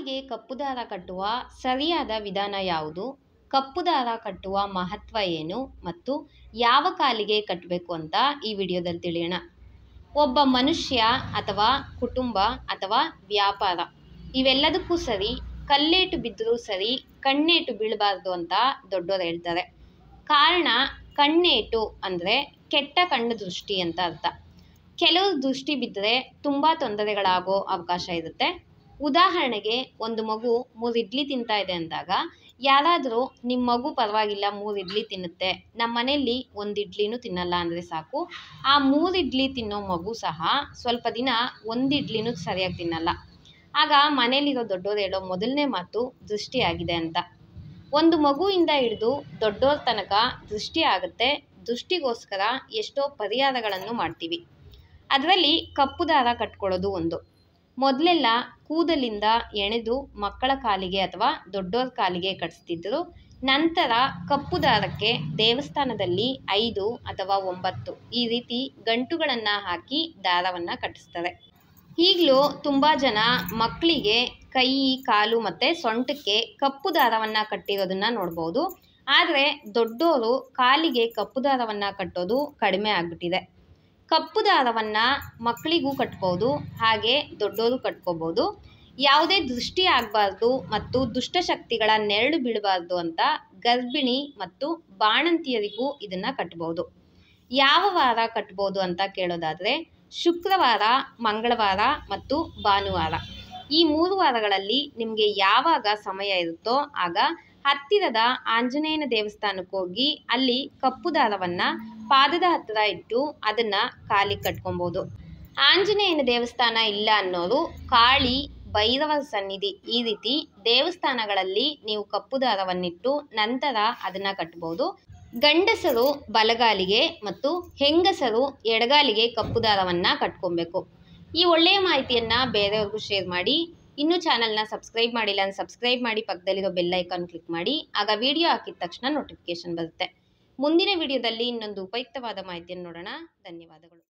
ಕಾಲಿಗೆ ಕಪ್ಪು ದಾರ ಕಟ್ಟುವ ಸರಿಯಾದ ವಿಧಾನ ಯಾವುದು ಕಪ್ಪು ದಾರ ಕಟ್ಟುವ ಮಹತ್ವ ಏನು ಮತ್ತು ಯಾವ ಕಾಲಿಗೆ ಕಟ್ಟಬೇಕು ಅಂತ ಈ ವಿಡಿಯೋದಲ್ಲಿ ತಿಳಿಯೋಣ ಒಬ್ಬ ಮನುಷ್ಯ ಅಥವಾ ಕುಟುಂಬ ಅಥವಾ ವ್ಯಾಪಾರ ಇವೆಲ್ಲದಕ್ಕೂ ಸರಿ ಕಲ್ಲೇಟು ಬಿದ್ದರೂ ಸರಿ ಕಣ್ಣೇಟು ಬೀಳಬಾರ್ದು ಅಂತ ದೊಡ್ಡವರು ಹೇಳ್ತಾರೆ ಕಾರಣ ಕಣ್ಣೇಟು ಅಂದರೆ ಕೆಟ್ಟ ಕಣ್ಣು ದೃಷ್ಟಿ ಅಂತ ಅರ್ಥ ಕೆಲವು ದೃಷ್ಟಿ ಬಿದ್ದರೆ ತುಂಬ ತೊಂದರೆಗಳಾಗೋ ಅವಕಾಶ ಇರುತ್ತೆ ಉದಾಹರಣೆಗೆ ಒಂದು ಮಗು ಮೂರು ಇಡ್ಲಿ ತಿಂತಾ ಇದೆ ಅಂದಾಗ ಯಾರಾದರೂ ನಿಮ್ಮ ಮಗು ಪರವಾಗಿಲ್ಲ ಮೂರು ಇಡ್ಲಿ ತಿನ್ನುತ್ತೆ ನಮ್ಮ ಮನೆಯಲ್ಲಿ ಒಂದು ಇಡ್ಲಿನೂ ತಿನ್ನಲ್ಲ ಅಂದರೆ ಸಾಕು ಆ ಮೂರು ಇಡ್ಲಿ ತಿನ್ನೋ ಮಗು ಸಹ ಸ್ವಲ್ಪ ದಿನ ಒಂದು ಇಡ್ಲಿನೂ ಸರಿಯಾಗಿ ತಿನ್ನಲ್ಲ ಆಗ ಮನೇಲಿರೋ ದೊಡ್ಡೋರು ಹೇಳೋ ಮೊದಲನೇ ಮಾತು ದೃಷ್ಟಿ ಆಗಿದೆ ಅಂತ ಒಂದು ಮಗುವಿಂದ ಹಿಡಿದು ದೊಡ್ಡೋರ ತನಕ ದೃಷ್ಟಿ ಆಗುತ್ತೆ ದೃಷ್ಟಿಗೋಸ್ಕರ ಎಷ್ಟೋ ಪರಿಹಾರಗಳನ್ನು ಮಾಡ್ತೀವಿ ಅದರಲ್ಲಿ ಕಪ್ಪು ದಾರ ಕಟ್ಕೊಳ್ಳೋದು ಒಂದು ಮೊದಲೆಲ್ಲ ಕೂದಲಿಂದ ಎಣೆದು ಮಕ್ಕಳ ಕಾಲಿಗೆ ಅಥವಾ ದೊಡ್ಡೋರ ಕಾಲಿಗೆ ಕಟ್ಟಿಸ್ತಿದ್ರು ನಂತರ ಕಪ್ಪು ದಾರಕ್ಕೆ ದೇವಸ್ಥಾನದಲ್ಲಿ ಐದು ಅಥವಾ ಒಂಬತ್ತು ಈ ರೀತಿ ಗಂಟುಗಳನ್ನು ಹಾಕಿ ದಾರವನ್ನು ಕಟ್ಟಿಸ್ತಾರೆ ಈಗಲೂ ತುಂಬ ಜನ ಮಕ್ಕಳಿಗೆ ಕೈ ಕಾಲು ಮತ್ತು ಸೊಂಟಕ್ಕೆ ಕಪ್ಪು ದಾರವನ್ನು ಕಟ್ಟಿರೋದನ್ನು ನೋಡ್ಬೋದು ಆದರೆ ದೊಡ್ಡೋರು ಕಾಲಿಗೆ ಕಪ್ಪು ದಾರವನ್ನು ಕಟ್ಟೋದು ಕಡಿಮೆ ಆಗಿಬಿಟ್ಟಿದೆ ಕಪ್ಪು ದಾರವನ್ನು ಮಕ್ಕಳಿಗೂ ಕಟ್ಬೋದು ಹಾಗೆ ದೊಡ್ಡೋರು ಕಟ್ಕೋಬೋದು ಯಾವುದೇ ದೃಷ್ಟಿ ಆಗಬಾರ್ದು ಮತ್ತು ದುಷ್ಟಶಕ್ತಿಗಳ ನೆರಳು ಬೀಳಬಾರ್ದು ಅಂತ ಗರ್ಭಿಣಿ ಮತ್ತು ಬಾಣಂತಿಯರಿಗೂ ಇದನ್ನು ಕಟ್ಬೋದು ಯಾವ ವಾರ ಕಟ್ಬೋದು ಅಂತ ಕೇಳೋದಾದರೆ ಶುಕ್ರವಾರ ಮಂಗಳವಾರ ಮತ್ತು ಭಾನುವಾರ ಈ ಮೂರು ವಾರಗಳಲ್ಲಿ ನಿಮಗೆ ಯಾವಾಗ ಸಮಯ ಇರುತ್ತೋ ಆಗ ಹತ್ತಿರದ ಆಂಜನೇಯನ ದೇವಸ್ಥಾನಕ್ಕೆ ಹೋಗಿ ಅಲ್ಲಿ ಕಪ್ಪು ದಾರವನ್ನು ಪಾದದ ಹತ್ತಿರ ಇಟ್ಟು ಅದನ್ನು ಕಾಲಿಗೆ ಕಟ್ಕೊಬೋದು ಆಂಜನೇಯನ ದೇವಸ್ಥಾನ ಇಲ್ಲ ಅನ್ನೋರು ಕಾಳಿ ಭೈರವ ಸನ್ನಿಧಿ ಈ ರೀತಿ ದೇವಸ್ಥಾನಗಳಲ್ಲಿ ನೀವು ಕಪ್ಪು ದಾರವನ್ನಿಟ್ಟು ನಂತರ ಅದನ್ನು ಕಟ್ಬೋದು ಗಂಡಸರು ಬಲಗಾಲಿಗೆ ಮತ್ತು ಹೆಂಗಸರು ಎಡಗಾಲಿಗೆ ಕಪ್ಪು ದಾರವನ್ನು ಕಟ್ಕೊಬೇಕು ಈ ಒಳ್ಳೆಯ ಮಾಹಿತಿಯನ್ನು ಬೇರೆಯವ್ರಿಗೂ ಶೇರ್ ಮಾಡಿ ಇನ್ನೂ ಚಾನಲ್ನ ಸಬ್ಸ್ಕ್ರೈಬ್ ಮಾಡಿಲ್ಲ ಅಂದರೆ ಸಬ್ಸ್ಕ್ರೈಬ್ ಮಾಡಿ ಪಕ್ಕದಲ್ಲಿರೋ ಬೆಲ್ ಐಕಾನ್ ಕ್ಲಿಕ್ ಮಾಡಿ ಆಗ ವಿಡಿಯೋ ಹಾಕಿದ ತಕ್ಷಣ ನೋಟಿಫಿಕೇಶನ್ ಬರುತ್ತೆ ಮುಂದಿನ ವಿಡಿಯೋದಲ್ಲಿ ಇನ್ನೊಂದು ಉಪಯುಕ್ತವಾದ ಮಾಹಿತಿಯನ್ನು ನೋಡೋಣ ಧನ್ಯವಾದಗಳು